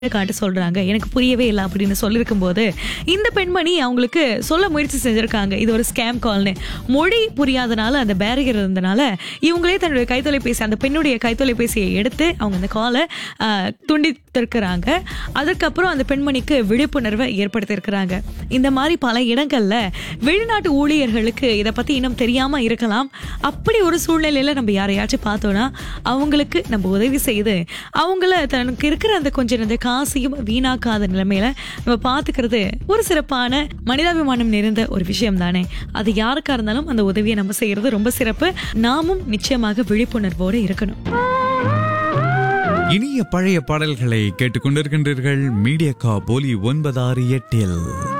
காட்ட சொல்றாங்க எனக்கு புரியவே இல்லை அப்படின்னு சொல்லியிருக்கும் போது இந்த பெண்மணி அவங்களுக்கு சொல்ல முயற்சி செஞ்சிருக்காங்க இது ஒரு ஸ்கேம் கால்னு மொழி புரியாதனால அந்த பேரியர் இருந்தனால இவங்களே தன்னுடைய கைத்தொலைபேசி அந்த பெண்ணுடைய கைத்தொலைபேசியை எடுத்து அவங்க அந்த காலை துண்டித்திருக்கிறாங்க அதுக்கப்புறம் அந்த பெண்மணிக்கு விழிப்புணர்வை ஏற்படுத்தியிருக்கிறாங்க இந்த மாதிரி பல இடங்கள்ல வெளிநாட்டு ஊழியர்களுக்கு இதை பத்தி இன்னும் தெரியாம இருக்கலாம் அப்படி ஒரு சூழ்நிலையில நம்ம யாரையாச்சும் பார்த்தோம்னா அவங்களுக்கு நம்ம உதவி செய்து அவங்கள தனக்கு இருக்கிற அந்த கொஞ்சம் அந்த காசையும் வீணாக்காத நிலைமையில நம்ம பார்த்துக்கிறது ஒரு சிறப்பான மனிதாபிமானம் நிறைந்த ஒரு விஷயம் தானே அது யாருக்கா இருந்தாலும் அந்த உதவியை நம்ம செய்யறது ரொம்ப சிறப்பு நாமும் நிச்சயமாக விழிப்புணர்வோடு இருக்கணும் இனிய பழைய பாடல்களை கேட்டுக்கொண்டிருக்கின்றீர்கள் மீடியா கா போலி ஒன்பதாறு எட்டில்